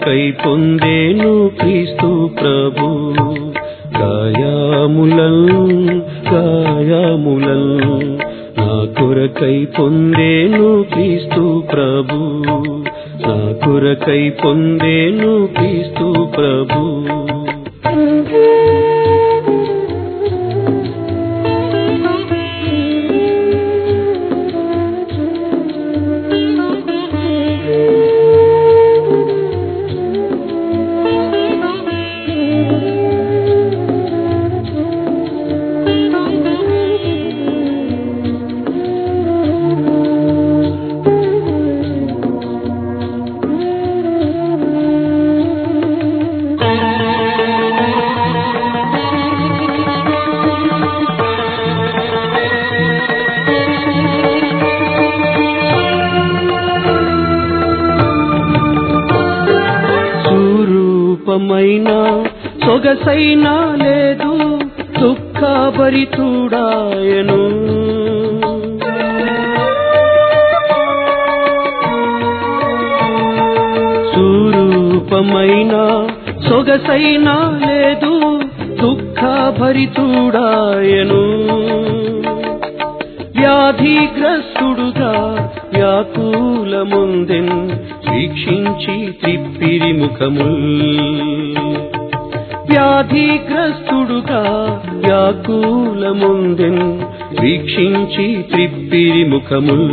కొరకై పొందేను క్రీస్తు ప్రభు గాయాములల్ గాయాములల్ నా కొరకై పొందేను క్రీస్తు ప్రభు నా కొరకై పొందేను క్రీస్తు ప్రభు స్వరూపమైన సొగసైన లేదు దుఃఖభరితుడాయను స్వరూపమైన సొగసైన లేదు దుఃఖభరితుడాయను వ్యాధిగ్రస్తుడుగా వ్యాకుల ముందెన్ వీక్షించి త్రిప్పిరి ముఖముల్ వ్యాధిగ్రస్తుడుగా వ్యాకుల ముందెన్ వీక్షించి త్రిప్పిరి ముఖముల్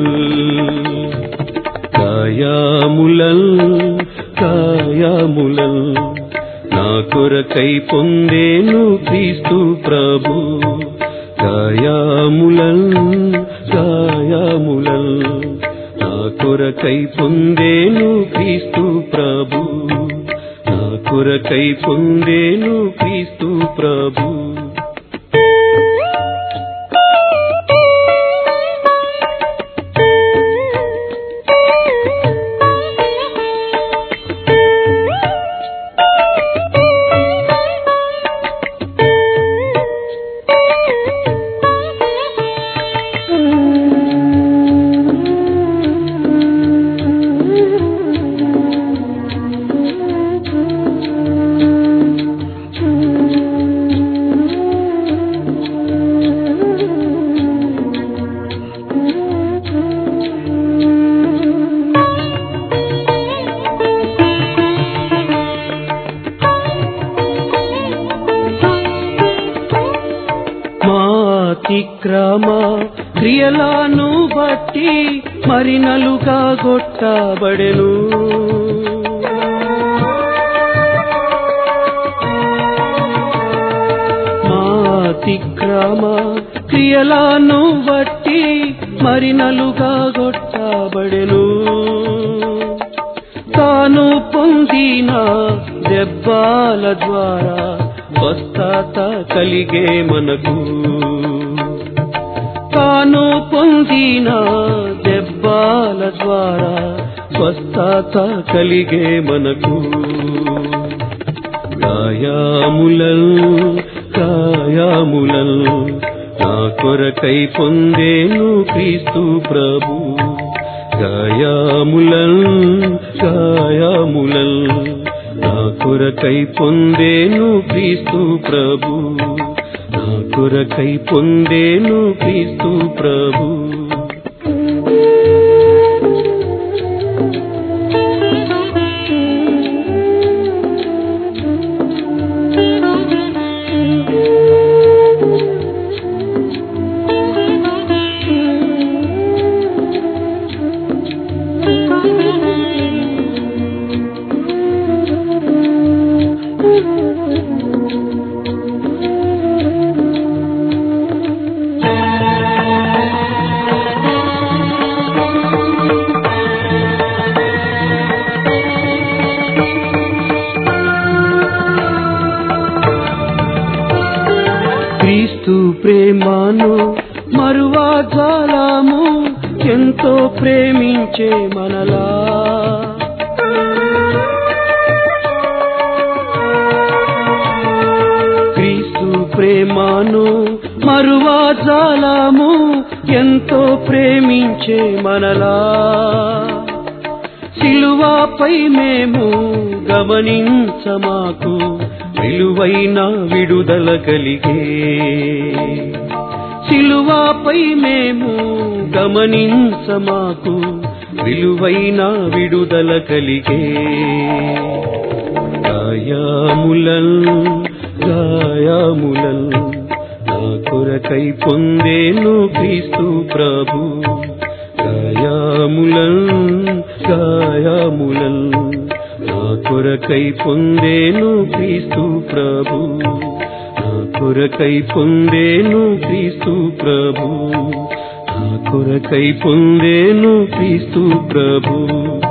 కాయాములల్ కాయాములల్ నా కొరకై పొందేను క్రీస్తు ప్రభు గాయాములల్ గాయాములల్ నా కొరకై పొందేను క్రీస్తు ప్రభు నా కొరకై పొందేను క్రీస్తు ప్రభు మా అతిక్రమ క్రియలను బట్టి మరినలుగా గొట్టబడెను మా అతిక్రమ క్రియలను బట్టి మరినలుగా గొట్టబడెను తాను పొందిన దెబ్బాల ద్వారా స్వస్థత కలిగే మనకు తాను పొందిన దెబ్బాల ద్వారా స్వస్థత కలిగే మనకు కాయాములల్ కాయాములల్ నా కొరకై పొందేను క్రీస్తు ప్రభు గాయాములల్ గాయాములల్ నా కొరకై పొందేను క్రీస్తు ప్రభు నా కొరకై పొందేను క్రీస్తు ప్రభు క్రీస్తు ప్రేమను మరువా జాలము ఎంతో ప్రేమించే మనలా క్రీస్తు ప్రేమను మరువా జాలము ఎంతో ప్రేమించే మనలా సిలువాపై మేము గమనించమాకు విలువైన విడుదల కలిగే సిలువాపై మేము గమనించమాకు విలువైన విడుదల కలిగే గాయాములల్ గాయాములల్ నా కొరకై పొందేను క్రీస్తు ప్రభు గాయాములల్ గాయాములల్ నా కొరకై పొందేను క్రీస్తు ప్రభు నా కొరకై పొందేను క్రీస్తు ప్రభు నా కొరకై పొందేను క్రీస్తు ప్రభు